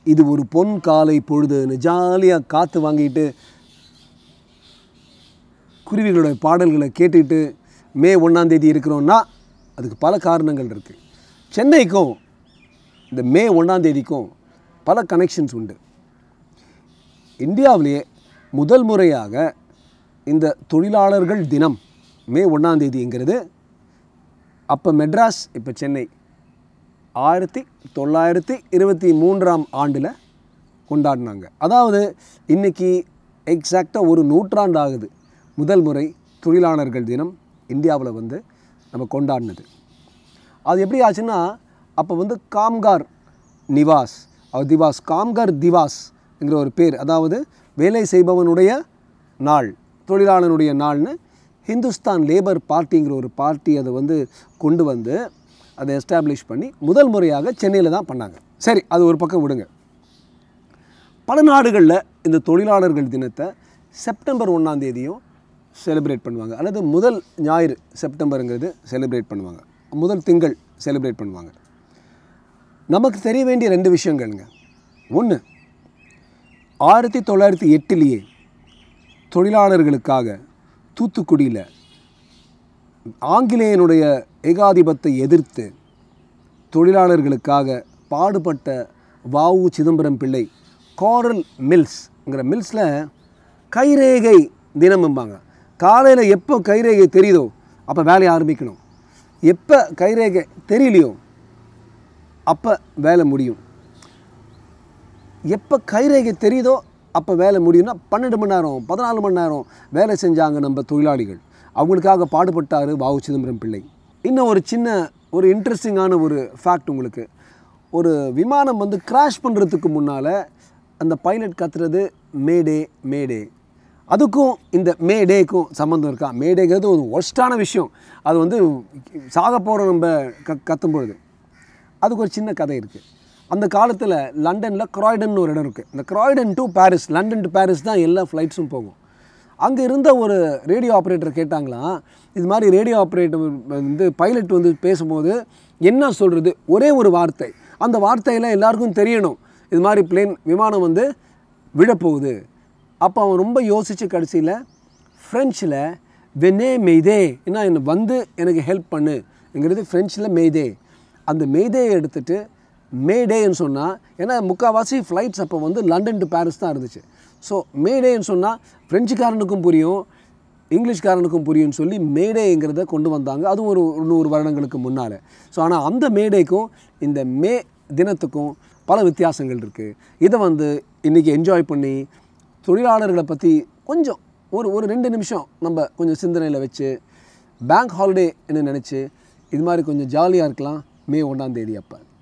இது ஒரு பொன் காலை பொழுதுன்னு ஜாலியாக காற்று வாங்கிட்டு குருவிகளோட பாடல்களை கேட்டுட்டு மே ஒன்றாம் தேதி இருக்கிறோன்னா அதுக்கு பல காரணங்கள் இருக்குது சென்னைக்கும் இந்த மே ஒன்றாம் தேதிக்கும் பல கனெக்ஷன்ஸ் உண்டு இந்தியாவிலேயே முதல் முறையாக இந்த தொழிலாளர்கள் தினம் மே ஒன்றாம் தேதிங்கிறது அப்போ மெட்ராஸ் இப்போ சென்னை ஆயிரத்தி தொள்ளாயிரத்தி இருபத்தி மூன்றாம் ஆண்டில் கொண்டாடினாங்க அதாவது இன்னைக்கு எக்ஸாக்டாக ஒரு நூற்றாண்டு ஆகுது முதல் முறை தொழிலாளர்கள் தினம் இந்தியாவில் வந்து நம்ம கொண்டாடினது அது எப்படி ஆச்சுன்னா அப்போ வந்து காம்கார் நிவாஸ் அவர் திவாஸ் காம்கார் திவாஸ்ங்கிற ஒரு பேர் அதாவது வேலை செய்பவனுடைய நாள் தொழிலாளனுடைய நாள்னு ஹிந்துஸ்தான் லேபர் பார்ட்டிங்கிற ஒரு பார்ட்டி அதை வந்து கொண்டு வந்து அதை எஸ்டாப்ளிஷ் பண்ணி முதல் முறையாக சென்னையில் தான் பண்ணாங்க சரி அது ஒரு பக்கம் விடுங்க பல நாடுகளில் இந்த தொழிலாளர்கள் தினத்தை செப்டம்பர் ஒன்றாம் தேதியும் செலிப்ரேட் பண்ணுவாங்க அல்லது முதல் ஞாயிறு செப்டம்பருங்கிறது செலிப்ரேட் பண்ணுவாங்க முதல் திங்கள் செலிப்ரேட் பண்ணுவாங்க நமக்கு தெரிய வேண்டிய ரெண்டு விஷயங்கள்ங்க ஒன்று ஆயிரத்தி தொள்ளாயிரத்தி எட்டுலேயே தொழிலாளர்களுக்காக தூத்துக்குடியில் ஆங்கிலேயனுடைய ஏகாதிபத்தை எதிர்த்து தொழிலாளர்களுக்காக பாடுபட்ட வாவு சிதம்பரம் பிள்ளை காரல் மில்ஸ்ங்கிற மில்ஸில் கைரேகை தினம்பாங்க காலையில் எப்போ கைரேகை தெரியுதோ அப்போ வேலையை ஆரம்பிக்கணும் எப்போ கைரேகை தெரியலையோ அப்போ வேலை முடியும் எப்போ கைரேகை தெரியுதோ அப்போ வேலை முடியும்னா பன்னெண்டு மணி நேரம் பதினாலு மணி நேரம் வேலை செஞ்சாங்க நம்ம தொழிலாளிகள் அவங்களுக்காக பாடுபட்டார் வாவு சிதம்பரம் பிள்ளை இன்னும் ஒரு சின்ன ஒரு இன்ட்ரெஸ்டிங்கான ஒரு ஃபேக்ட் உங்களுக்கு ஒரு விமானம் வந்து கிராஷ் பண்ணுறதுக்கு முன்னால் அந்த பைலட் கத்துறது மேடே மேடே அதுக்கும் இந்த மே டேக்கும் சம்மந்தம் இருக்கா மே டேங்கிறது ஒரு ஒஸ்டான விஷயம் அது வந்து சாக போகிற நம்ம க கத்தும் பொழுது அதுக்கு ஒரு சின்ன கதை இருக்குது அந்த காலத்தில் லண்டனில் க்ராய்டன் ஒரு இடம் இருக்குது இந்த Croydon to Paris London to Paris தான் எல்லா ஃப்ளைட்ஸும் போகும் அங்கே இருந்த ஒரு ரேடியோ ஆப்ரேட்டர் கேட்டாங்களாம் இது மாதிரி ரேடியோ ஆப்ரேட்டர் வந்து பைலட் வந்து பேசும்போது என்ன சொல்கிறது ஒரே ஒரு வார்த்தை அந்த வார்த்தையில் எல்லாருக்கும் தெரியணும் இது மாதிரி பிளேன் விமானம் வந்து விழப்போகுது அப்போ அவன் ரொம்ப யோசித்து கடைசியில் ஃப்ரெஞ்சில் வெனே மெய்தே என்ன என்னை வந்து எனக்கு ஹெல்ப் பண்ணுங்கிறது ஃப்ரெஞ்சில் மெய்தே அந்த மெய்தேயை எடுத்துட்டு மேடேன்னு சொன்னால் ஏன்னா முக்கால்வாசி ஃப்ளைட்ஸ் அப்போ வந்து லண்டன் டு பாரிஸ் தான் இருந்துச்சு ஸோ மேடேன்னு சொன்னால் ஃப்ரெஞ்சுக்காரனுக்கும் புரியும் இங்கிலீஷ்காரனுக்கும் புரியும்னு சொல்லி மேடேங்கிறத கொண்டு வந்தாங்க அதுவும் ஒரு நூறு வருடங்களுக்கு முன்னால் ஸோ ஆனால் அந்த மேடேக்கும் இந்த மே தினத்துக்கும் பல வித்தியாசங்கள் இருக்குது இதை வந்து இன்றைக்கி என்ஜாய் பண்ணி தொழிலாளர்களை பற்றி கொஞ்சம் ஒரு ஒரு ரெண்டு நிமிஷம் நம்ம கொஞ்சம் சிந்தனையில் வச்சு பேங்க் ஹாலிடே என்ன நினச்சி இது மாதிரி கொஞ்சம் ஜாலியாக இருக்கலாம் மே ஒன்றாம் தேதி அப்போ